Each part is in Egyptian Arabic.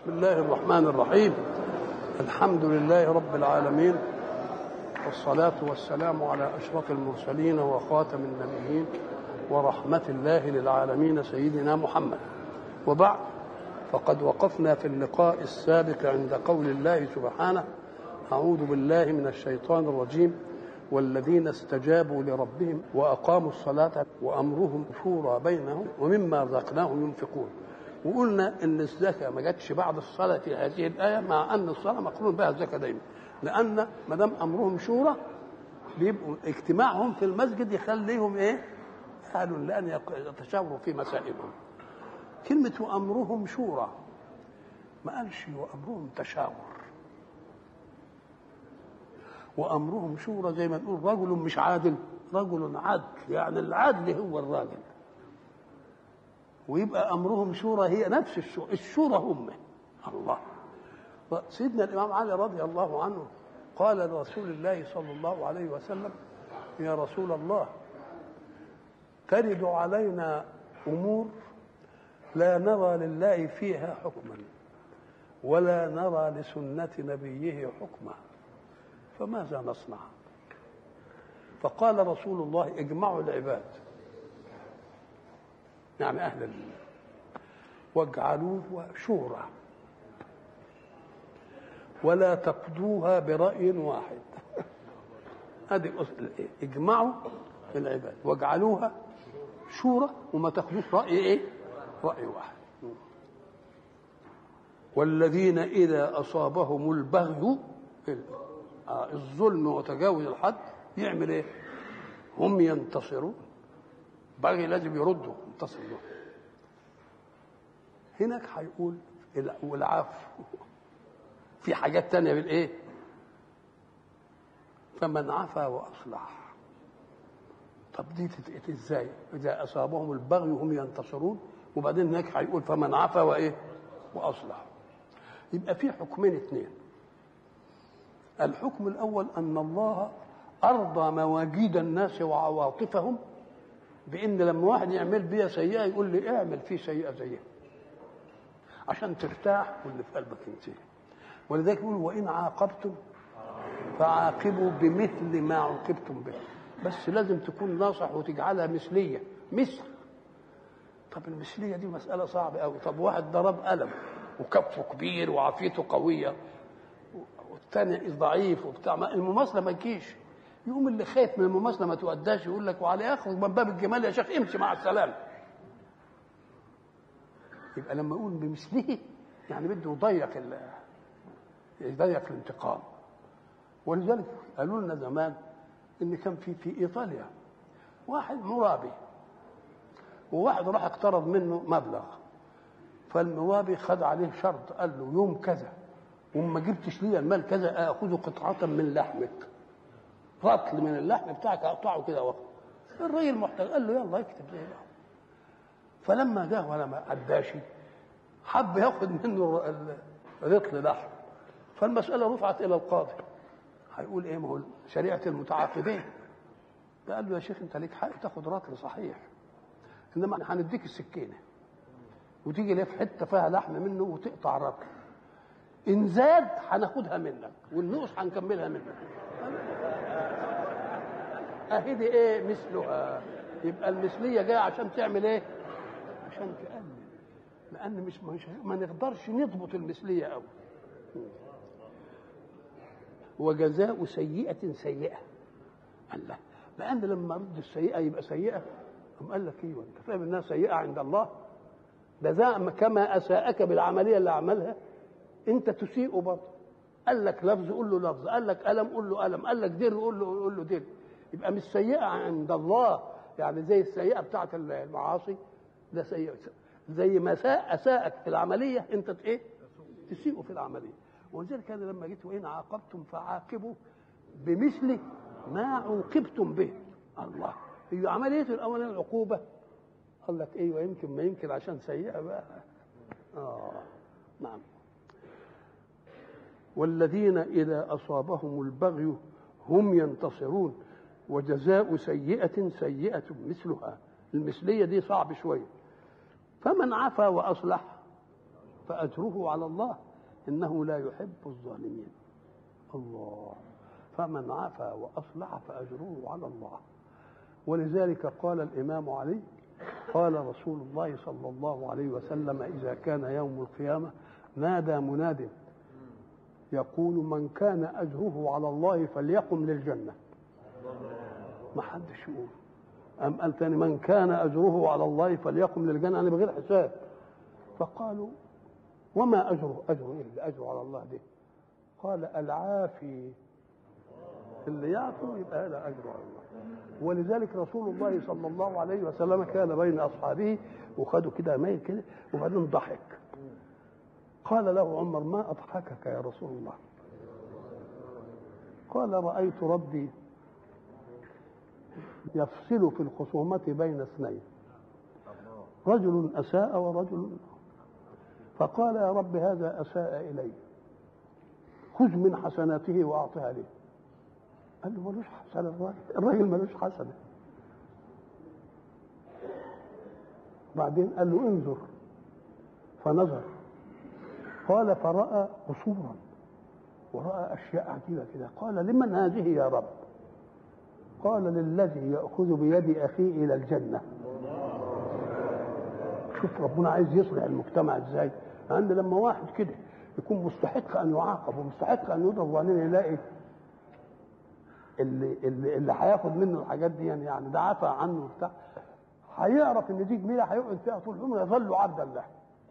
بسم الله الرحمن الرحيم الحمد لله رب العالمين والصلاة والسلام على أشرف المرسلين وخاتم النبيين ورحمة الله للعالمين سيدنا محمد وبعد فقد وقفنا في اللقاء السابق عند قول الله سبحانه أعوذ بالله من الشيطان الرجيم والذين استجابوا لربهم وأقاموا الصلاة وأمرهم شورى بينهم ومما رزقناهم ينفقون وقلنا ان الزكاه ما جاتش بعد الصلاه في هذه الايه مع ان الصلاه مقرون بها الزكاه دايما لان ما دام امرهم شورى بيبقوا اجتماعهم في المسجد يخليهم ايه؟ اهل لان يتشاوروا في مسائلهم كلمه وامرهم شورى ما قالش وامرهم تشاور وامرهم شورى زي ما نقول رجل مش عادل رجل عدل يعني العدل هو الراجل ويبقى امرهم شورى هي نفس الشورى الشورى هم الله سيدنا الامام علي رضي الله عنه قال لرسول الله صلى الله عليه وسلم يا رسول الله ترد علينا امور لا نرى لله فيها حكما ولا نرى لسنه نبيه حكما فماذا نصنع فقال رسول الله اجمعوا العباد يعني أهل المال واجعلوه شورى ولا تقضوها برأي واحد هذه اجمعوا العباد واجعلوها شورى وما تاخذوش رأي ايه؟ رأي واحد والذين إذا أصابهم البغي الظلم وتجاوز الحد يعمل ايه؟ هم ينتصرون بغي لازم يردوا ينتصر له هناك هيقول والعفو في حاجات تانية بالايه فمن عفا واصلح طب دي تتقت ازاي اذا اصابهم البغي هم ينتصرون وبعدين هناك هيقول فمن عفا وايه واصلح يبقى في حكمين اثنين الحكم الاول ان الله ارضى مواجيد الناس وعواطفهم بان لما واحد يعمل بيها سيئه يقول لي اعمل فيه سيئه زيها عشان ترتاح واللي في قلبك ينتهي ولذلك يقول وان عاقبتم فعاقبوا بمثل ما عوقبتم به بس لازم تكون ناصح وتجعلها مثليه مثل طب المثليه دي مساله صعبه قوي طب واحد ضرب قلم وكفه كبير وعافيته قويه والثاني ضعيف وبتاع المماثله ما تجيش يقوم اللي خايف من المماثله ما تؤداش يقول لك وعلى اخرج من باب الجمال يا شيخ امشي مع السلامه يبقى لما يقول بمثله يعني بده يضيق يضيق الانتقام ولذلك قالوا لنا زمان ان كان في في ايطاليا واحد مرابي وواحد راح اقترض منه مبلغ فالمرابي خد عليه شرط قال له يوم كذا وما جبتش لي المال كذا اخذ قطعه من لحمك رطل من اللحم بتاعك اقطعه كده واخد الراجل محتاج قال له يلا اكتب زي ده فلما جه ولا ما عداشي حب ياخد منه رطل لحم فالمسألة رفعت إلى القاضي هيقول إيه ما هو شريعة المتعاقدين قال له يا شيخ أنت ليك حق تاخد رطل صحيح إنما هنديك السكينة وتيجي ليه في حتة فيها لحم منه وتقطع رطل إن زاد هناخدها منك والنقص هنكملها منك اهي دي ايه مثلها يبقى المثليه جايه عشان تعمل ايه عشان تقلل لان مش مش ما نقدرش نضبط المثليه قوي وجزاء سيئة سيئة الله لأن لما رد السيئة يبقى سيئة أم قال لك ايوه أنت فاهم إنها سيئة عند الله جزاء كما أساءك بالعملية اللي عملها أنت تسيء برضه قال لك لفظ قول له لفظ قال لك ألم قول له ألم قال لك دير قول له قول له دير يبقى مش سيئة عند الله يعني زي السيئة بتاعت المعاصي ده سيئة زي ما ساء أساءك في العملية أنت إيه؟ تسيء في العملية ولذلك أنا لما جيت وإن عاقبتم فعاقبوا بمثل ما عوقبتم به الله هي عملية الأولانية العقوبة قال لك أيوه يمكن ما يمكن عشان سيئة بقى آه نعم والذين إذا أصابهم البغي هم ينتصرون وجزاء سيئة سيئة مثلها المثلية دي صعب شوية فمن عفا وأصلح فأجره على الله إنه لا يحب الظالمين الله فمن عفا وأصلح فأجره على الله ولذلك قال الإمام علي قال رسول الله صلى الله عليه وسلم إذا كان يوم القيامة نادى مناد يقول من كان أجره على الله فليقم للجنة ما حدش يقول أم قال تاني من كان أجره على الله فليقم للجنة يعني بغير حساب فقالوا وما أجره أجره إيه اللي أجره على الله ده قال العافي اللي يعفو يبقى هذا أجره على الله ولذلك رسول الله صلى الله عليه وسلم كان بين أصحابه وخدوا كده ميل كده وبعدين ضحك قال له عمر ما أضحكك يا رسول الله قال رأيت ربي يفصل في الخصومة بين اثنين رجل أساء ورجل فقال يا رب هذا أساء إلي خذ من حسناته وأعطها لي قال له ملوش حسنة الراجل الراجل ملوش حسنة بعدين قال له انظر فنظر قال فرأى قصورا ورأى أشياء عجيبة كده قال لمن هذه يا رب قال للذي يأخذ بيد أخيه إلى الجنة شوف ربنا عايز يصلح المجتمع ازاي عند لما واحد كده يكون مستحق ان يعاقب ومستحق ان يضرب وبعدين يلاقي اللي اللي اللي هياخد منه الحاجات دي يعني, يعني ده عفى عنه وبتاع هيعرف ان دي جميله هيقعد فيها طول عمره يظل عبدا له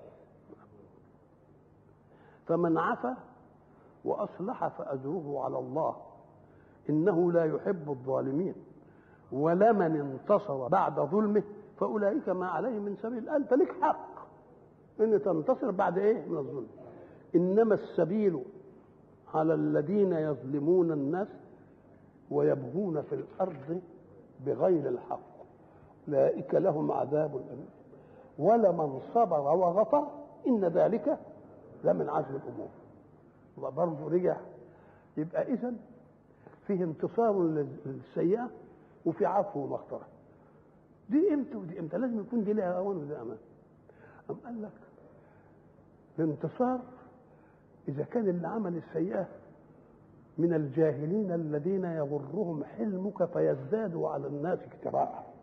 فمن عفا واصلح فاجره على الله انه لا يحب الظالمين ولمن انتصر بعد ظلمه فاولئك ما عليه من سبيل انت لك حق ان تنتصر بعد ايه من الظلم انما السبيل على الذين يظلمون الناس ويبغون في الارض بغير الحق اولئك لهم عذاب اليم ولمن صبر وغفر ان ذلك لمن عزم الامور وبرضه رجع يبقى اذا فيه انتصار للسيئه وفي عفو ومغفره دي امتى ودي امتى لازم يكون دي لها اوان ودي امان أم قال لك الانتصار إذا كان اللي عمل السيئة من الجاهلين الذين يغرهم حلمك فيزدادوا على الناس اكتراء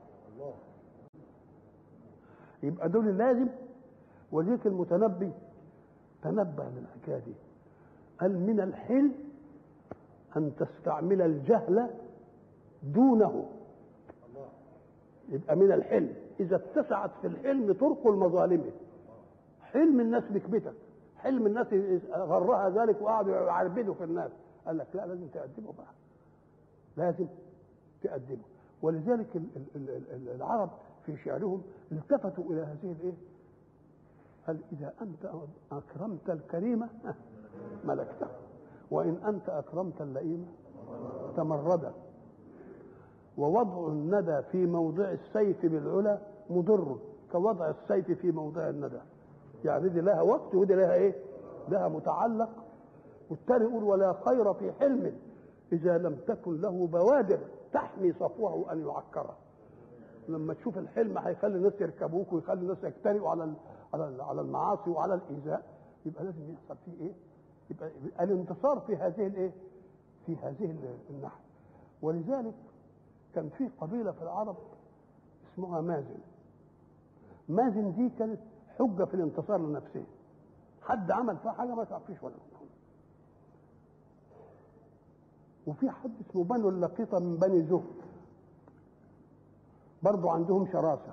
يبقى دول لازم ولذلك المتنبي تنبه للحكايه دي قال من الحلم أن تستعمل الجهل دونه يبقى من الحلم إذا اتسعت في الحلم طرق المظالم حلم الناس بكبتك حلم الناس غرها ذلك وقعدوا يعربدوا في الناس قال لك لا لازم تقدمه بقى لازم تقدمه ولذلك ال- ال- ال- العرب في شعرهم التفتوا الى هذه الايه؟ قال اذا انت اكرمت الكريم ملكته وان انت اكرمت اللئيم تمردا ووضع الندى في موضع السيف بالعلا مضر كوضع السيف في موضع الندى يعني دي لها وقت ودي لها ايه لها متعلق والتاني يقول ولا خير في حلم اذا لم تكن له بوادر تحمي صفوه ان يعكره لما تشوف الحلم هيخلي الناس يركبوك ويخلي الناس يجترئوا على ال- على ال- على المعاصي وعلى الايذاء يبقى لازم يحصل فيه ايه؟ يبقى يبقى الانتصار في هذه الايه؟ في هذه ال- الناحيه ولذلك كان في قبيله في العرب اسمها مازن مازن دي كانت حجه في الانتصار لنفسه حد عمل فيها حاجه ما تعرفيش ولا وفي حد اسمه بنو اللقيطه من بني زهد برضو عندهم شراسه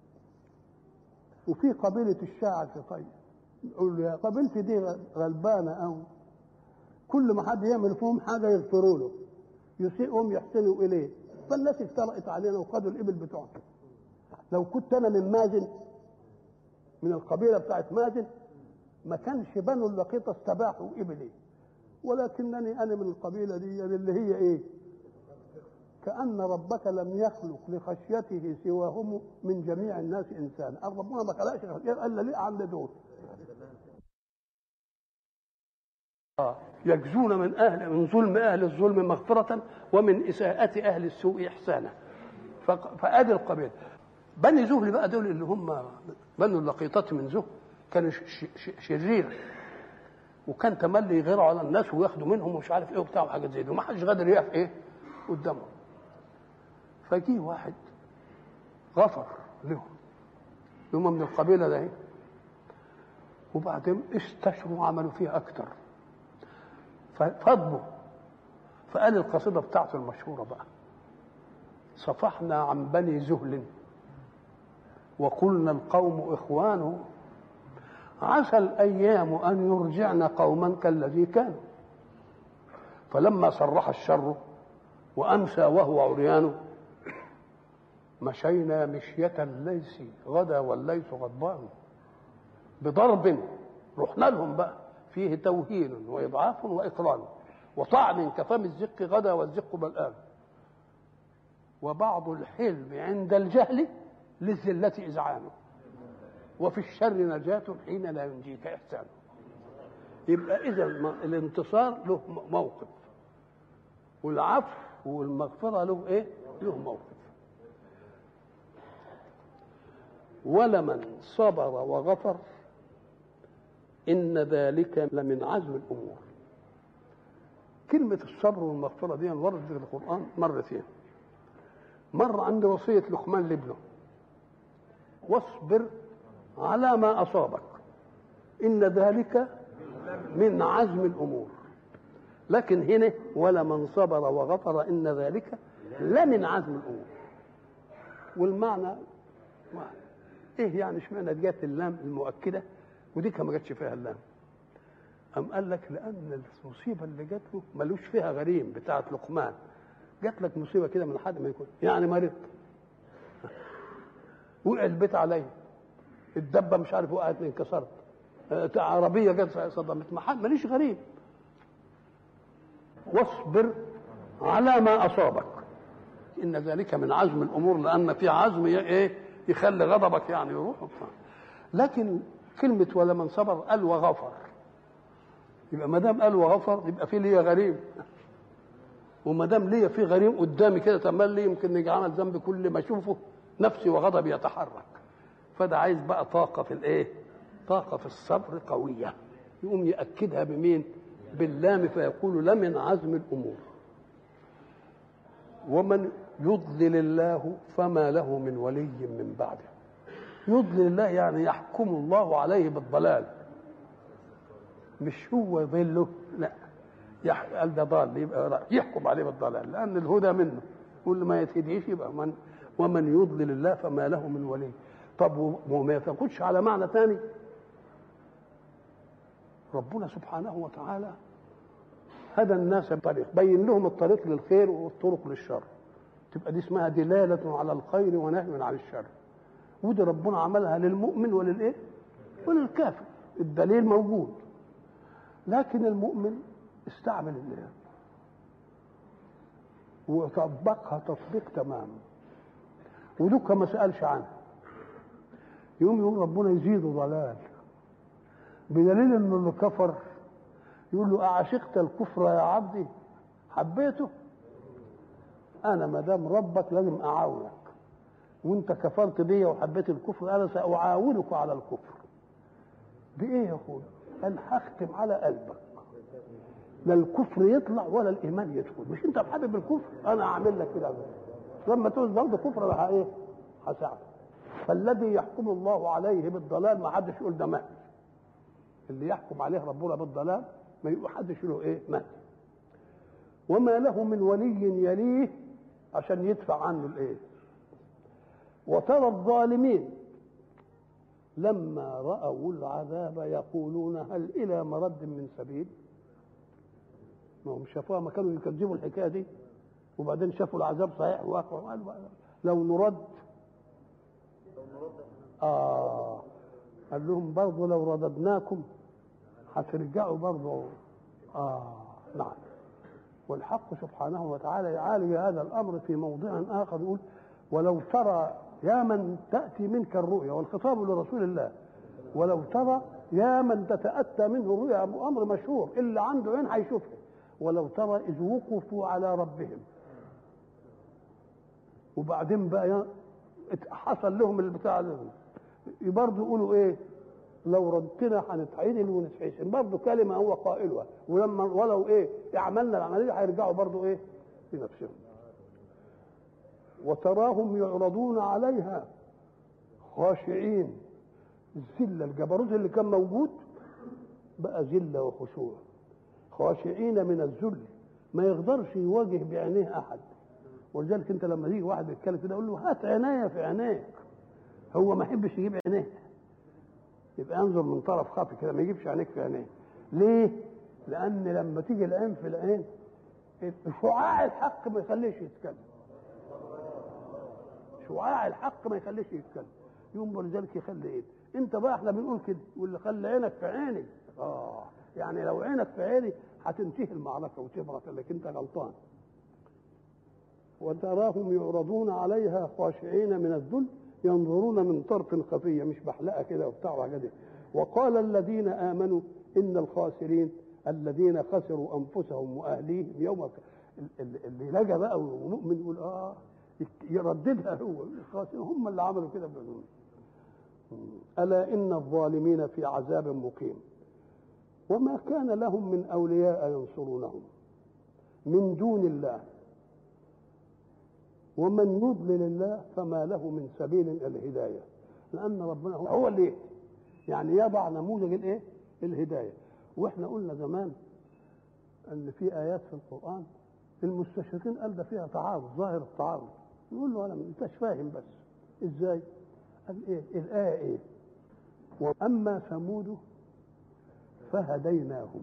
وفي قبيله الشاعر في طيب يقول له يا قبيلتي دي غلبانه قوي كل ما حد يعمل فيهم حاجه يغفروا له يسيئهم يحسنوا اليه فالناس افترقت علينا وخدوا الابل بتوعهم لو كنت انا من مازن من القبيله بتاعت مازن ما كانش بنو اللقيطه استباحوا ابلي ولكنني انا من القبيله دي يعني اللي هي ايه كأن ربك لم يخلق لخشيته سواهم من جميع الناس إنسان ربنا ما خلقش خشية إلا ليه عند دول آه. يجزون من أهل من ظلم أهل الظلم مغفرة ومن إساءة أهل السوء إحسانا فق- فآدي القبيل بني زهل بقى دول اللي هم بنو اللقيطة من زهل كان ش- ش- شرير وكان تملي يغيروا على الناس وياخدوا منهم ومش عارف ايه وبتاع وحاجات زي دي وما حدش قادر يقف ايه قدامهم فجي واحد غفر لهم هم من القبيله ده ايه وبعدين استشروا وعملوا فيها اكتر ففضلوا فقال القصيده بتاعته المشهوره بقى صفحنا عن بني زهل وقلنا القوم اخوان عسى الايام ان يرجعن قوما كالذي كانوا فلما صرح الشر وامسى وهو عريان مشينا مشية الليث غدا والليث غضبان بضرب رحنا لهم بقى فيه توهين واضعاف واقران وطعن كفم الزق غدا والزق بلآن وبعض الحلم عند الجهل للذلة إذعانه وفي الشر نجاة حين لا ينجيك إحسانه يبقى إذا الانتصار له موقف والعفو والمغفرة له إيه؟ له موقف ولمن صبر وغفر إن ذلك لمن عزم الأمور كلمة الصبر والمغفرة دي وردت في القرآن مرتين مرة عند وصية لقمان لابنه واصبر على ما أصابك إن ذلك من عزم الأمور لكن هنا ولمن صبر وغفر إن ذلك لمن عزم الأمور والمعنى واحد. ايه يعني اشمعنى جت اللام المؤكده ودي ما جاتش فيها اللام أم قال لك لأن المصيبة اللي جات له ملوش فيها غريم بتاعة لقمان جات لك مصيبة كده من حد ما يكون يعني مريض وقع البيت عليا الدبة مش عارف وقعت انكسرت آه، عربية جت صدمت محل ماليش غريب واصبر على ما أصابك إن ذلك من عزم الأمور لأن في عزم ي- إيه يخلي غضبك يعني يروح وبتاع. لكن كلمة ولمن صبر قال وغفر يبقى ما دام قال وغفر يبقى في ليا غريم وما دام ليا في غريم قدامي كده تملي يمكن يجي عمل ذنب كل ما اشوفه نفسي وغضبي يتحرك فده عايز بقى طاقه في الايه؟ طاقه في الصبر قويه يقوم ياكدها بمين؟ باللام فيقول لمن عزم الامور ومن يضلل الله فما له من ولي من بعده يضلل الله يعني يحكم الله عليه بالضلال مش هو يضله لا يح- قال ده ضال يبقى يحكم عليه بالضلال لان الهدى منه واللي ما يتهديش يبقى من ومن يضلل الله فما له من ولي طب و- وما تاخدش على معنى ثاني ربنا سبحانه وتعالى هدى الناس بطريق بين لهم الطريق للخير والطرق للشر تبقى دي اسمها دلالة على الخير ونهي عن الشر ودي ربنا عملها للمؤمن وللايه وللكافر الدليل موجود لكن المؤمن استعمل الله وطبقها تطبيق تمام ودوكا ما سألش عنها يقوم يقول ربنا يزيده ضلال بدليل انه اللي كفر يقول له أعشقت الكفر يا عبدي حبيته انا ما دام ربك لازم اعاونك وانت كفرت بيا وحبيت الكفر انا ساعاونك على الكفر بايه يا اخويا قال هختم على قلبك لا الكفر يطلع ولا الايمان يدخل مش انت حابب الكفر انا اعمل لك كده لما تعوز برضه كفر انا ايه هساعدك فالذي يحكم الله عليه بالضلال ما حدش يقول ده مات اللي يحكم عليه ربنا بالضلال ما يقول حدش يقول له ايه مات وما له من ولي يليه عشان يدفع عنه الايه وترى الظالمين لما رأوا العذاب يقولون هل إلى مرد من سبيل ما هم شافوها ما كانوا يكذبوا الحكاية دي وبعدين شافوا العذاب صحيح واقع وقالوا لو نرد آه قال لهم برضه لو رددناكم هترجعوا برضه آه نعم والحق سبحانه وتعالى يعالج هذا الامر في موضع اخر يقول ولو ترى يا من تاتي منك الرؤيا والخطاب لرسول الله ولو ترى يا من تتاتى منه الرؤيا امر مشهور اللي عنده عين هيشوفها ولو ترى اذ وقفوا على ربهم وبعدين بقى ي- حصل لهم البتاع ده برضه يقولوا ايه لو ردنا هنتعدل ونتحسن برضه كلمه هو قائلها ولما ولو ايه عملنا العمليه هيرجعوا برضه ايه لنفسهم وتراهم يعرضون عليها خاشعين الذله الجبروت اللي كان موجود بقى ذله وخشوع خاشعين من الذل ما يقدرش يواجه بعينيه احد ولذلك انت لما يجي واحد يتكلم كده يقول له هات عناية في عينيك هو ما يحبش يجيب عينيه يبقى انظر من طرف خفي كده ما يجيبش عينيك في عينيه ليه؟ لأن لما تيجي العين في العين شعاع الحق ما يخليش يتكلم شعاع الحق ما يخليش يتكلم يوم ولذلك يخلي ايه؟ انت بقى احنا بنقول كده يقول لي خلي عينك في عيني اه يعني لو عينك في عيني هتنتهي المعركه وتبرك لك انت غلطان وتراهم يعرضون عليها خاشعين من الذل ينظرون من طرف خفيه مش بحلقه كده وبتاع وحاجات دي وقال الذين امنوا ان الخاسرين الذين خسروا انفسهم واهليهم يوم اللي لجا بقى ومؤمن يقول اه يرددها هو الخاسرين هم اللي عملوا كده بعنون الا ان الظالمين في عذاب مقيم وما كان لهم من اولياء ينصرونهم من دون الله ومن يضلل الله فما له من سبيل الى الهدايه لان ربنا هو اللي يعني يضع نموذج الايه الهدايه واحنا قلنا زمان ان في ايات في القران المستشرقين قال ده فيها تعارض ظاهر التعارض يقول له انا ما انتش فاهم بس ازاي قال ايه الايه ايه واما ثمود فهديناهم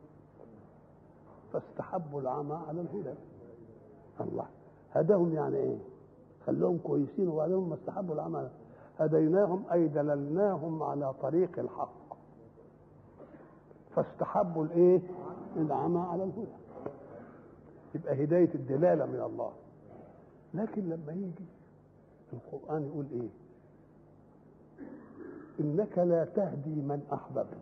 فاستحبوا العمى على الهدى الله هداهم يعني ايه خلوهم كويسين وبعدين ما استحبوا العمل هديناهم اي دللناهم على طريق الحق فاستحبوا الايه العمى على الهدى يبقى هدايه الدلاله من الله لكن لما يجي القران يقول ايه انك لا تهدي من احببت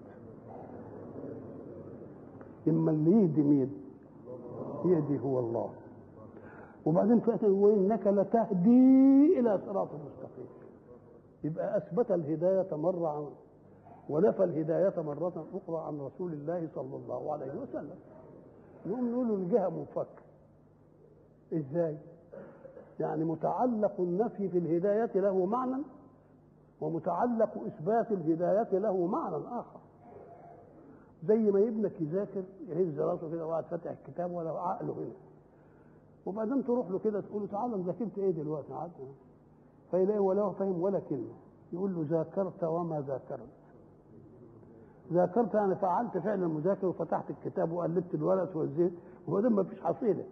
اما اللي يهدي مين يهدي هو الله وبعدين فاتن وانك لتهدي الى صراط مستقيم يبقى اثبت الهدايه مره عن ونفى الهدايه مره اخرى عن رسول الله صلى الله عليه وسلم نقوم نقول له الجهه منفك ازاي يعني متعلق النفي في الهدايه له معنى ومتعلق اثبات الهدايه له معنى اخر زي ما ابنك يذاكر يهز راسه كده وقاعد فاتح الكتاب ولا عقله هنا وبعدين تروح له كده تقول له تعالى ذاكرت ايه دلوقتي عاد فيلاقي ولا فاهم ولا كلمه يقول له ذاكرت وما ذاكرت ذاكرت يعني فعلت فعل المذاكره وفتحت الكتاب وقلبت الورق وزيت وبعدين ما فيش حصيله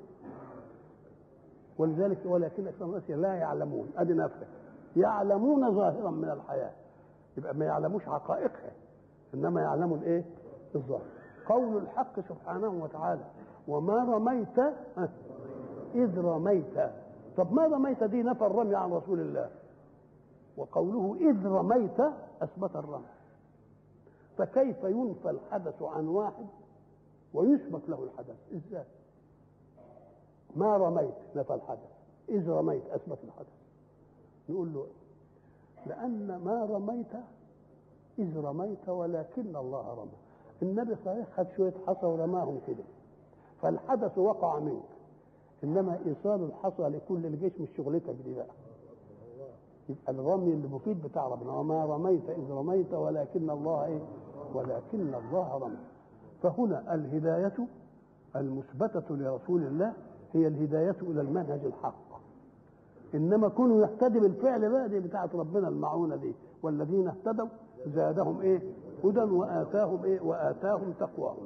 ولذلك ولكن اكثر الناس لا يعلمون ادي نفسك يعلمون ظاهرا من الحياه يبقى ما يعلموش حقائقها انما يعلموا الايه؟ الظاهر قول الحق سبحانه وتعالى وما رميت إذ رميت طب ما رميت دي نفى الرمي عن رسول الله وقوله إذ رميت أثبت الرمي فكيف ينفى الحدث عن واحد ويثبت له الحدث ازاي ما رميت نفى الحدث إذ رميت أثبت الحدث نقول له لأن ما رميت إذ رميت ولكن الله رمى النبي صحيح خد شوية حصى ورماهم كده فالحدث وقع منك انما ايصال الحصى لكل الجيش مش شغلتك دي بقى يبقى الرمي اللي مفيد بتاع ربنا وما رميت اذ رميت ولكن الله ايه ولكن الله رمى فهنا الهدايه المثبته لرسول الله هي الهدايه الى المنهج الحق انما كونوا يهتدي بالفعل بقى دي بتاعت ربنا المعونه دي والذين اهتدوا زادهم ايه هدى واتاهم ايه واتاهم تقواهم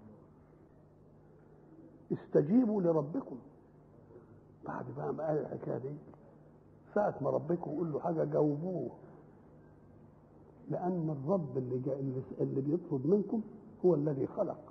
استجيبوا لربكم بعد بقى ما قال الحكايه دي ساعة ما ربكم يقول له حاجة جاوبوه لأن الرب اللي جا اللي بيطلب منكم هو الذي خلق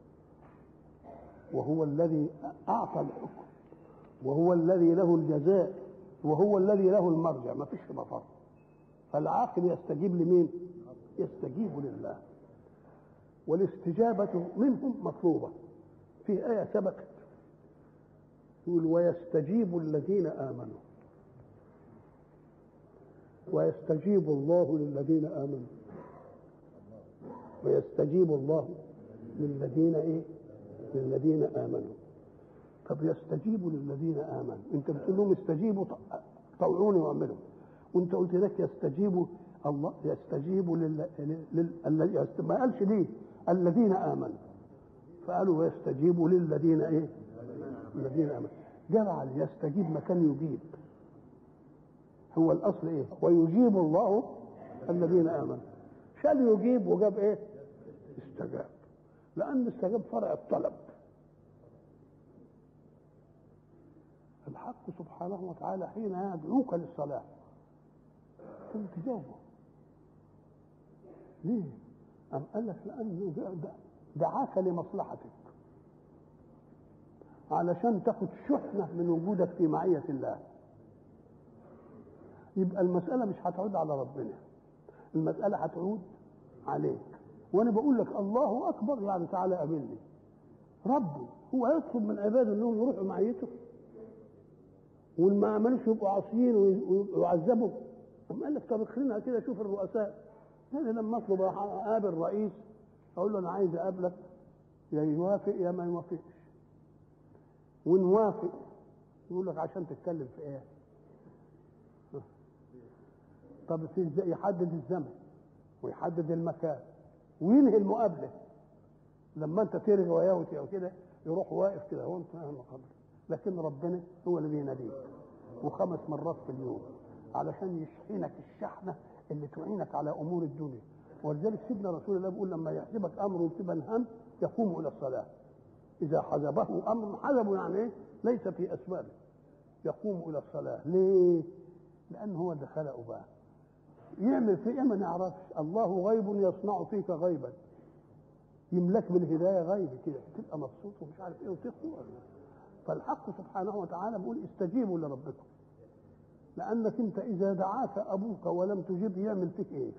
وهو الذي أعطى الحكم وهو الذي له الجزاء وهو الذي له المرجع ما فيش مفر فالعاقل يستجيب لمين؟ يستجيب لله والاستجابة منهم مطلوبة في آية سبقت يقول ويستجيب الذين آمنوا ويستجيب الله للذين آمنوا ويستجيب الله للذين ايه للذين امنوا طب يستجيب للذين امنوا انت بتقول لهم استجيبوا طوعوني واعملوا وانت قلت لك يستجيب الله يستجيب لل... لل... لل... ما قالش ليه الذين امنوا فقالوا ويستجيب للذين ايه الذين امنوا جعل يستجيب مكان يجيب هو الاصل ايه ويجيب الله الذين امنوا شال يجيب وجاب ايه استجاب لان استجاب فرع الطلب الحق سبحانه وتعالى حين يدعوك للصلاه ثم تجاوبه ليه؟ أم قال لك لأنه دعاك لمصلحتك علشان تاخد شحنة من وجودك في معية الله يبقى المسألة مش هتعود على ربنا المسألة هتعود عليك وأنا بقول لك الله أكبر يعني تعالى قابلني ربه هو يطلب من عباده انهم يروحوا معيته واللي ما عملوش يبقوا عاصيين ويعذبوا قام قال لك طب خلينا كده شوف الرؤساء انا لما اطلب اقابل رئيس اقول له انا عايز اقابلك يا يوافق يا ما يوافقش ونوافق يقول لك عشان تتكلم في ايه طب في يحدد الزمن ويحدد المكان وينهي المقابله لما انت ترغي وياه كده يروح واقف كده هو انت المقابله لكن ربنا هو اللي بيناديك وخمس مرات في اليوم علشان يشحنك الشحنه اللي تعينك على امور الدنيا ولذلك سيدنا رسول الله بيقول لما يحجبك امر وتبقى الهم يقوم الى الصلاه اذا حجبه امر حجبه يعني ايه ليس في اسبابه يقوم الى الصلاه ليه لان هو اللي خلقه بقى يعمل في ايه ما نعرفش الله غيب يصنع فيك غيبا يملك بالهدايه غيب كده تبقى مبسوط ومش عارف ايه وتقوى فالحق سبحانه وتعالى بيقول استجيبوا لربكم لانك انت اذا دعاك ابوك ولم تجب يعمل فيك ايه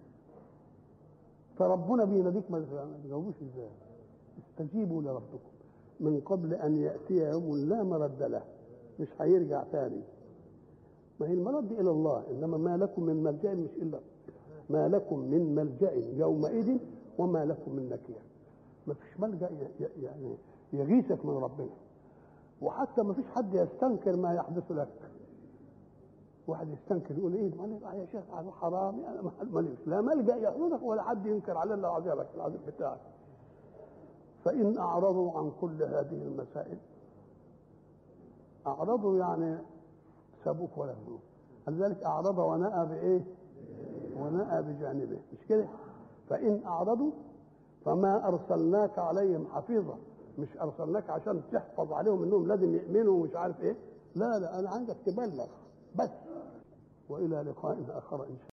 فربنا بيناديك ما تجاوبوش ازاي استجيبوا لربكم من قبل ان ياتي يوم لا مرد له مش هيرجع ثاني ما هي المرد الى الله انما ما لكم من ملجا مش الا ما لكم من ملجا يومئذ وما لكم من نكير ما فيش ملجا يعني يغيثك من ربنا وحتى ما فيش حد يستنكر ما يحدث لك واحد يستنكر يقول ايه معلش يا شيخ هذا حرام يعني ماليش لا ملجا يحضرك ولا حد ينكر عليه الا عذابك العذاب بتاعك فان اعرضوا عن كل هذه المسائل اعرضوا يعني سابوك ولا هدوك لذلك اعرض ونأى بايه؟ ونأى بجانبه مش كده؟ فان اعرضوا فما ارسلناك عليهم حفيظا مش ارسلناك عشان تحفظ عليهم انهم لازم يؤمنوا ومش عارف ايه لا لا انا عايزك تبلغ بس والى لقاء اخر ان شاء الله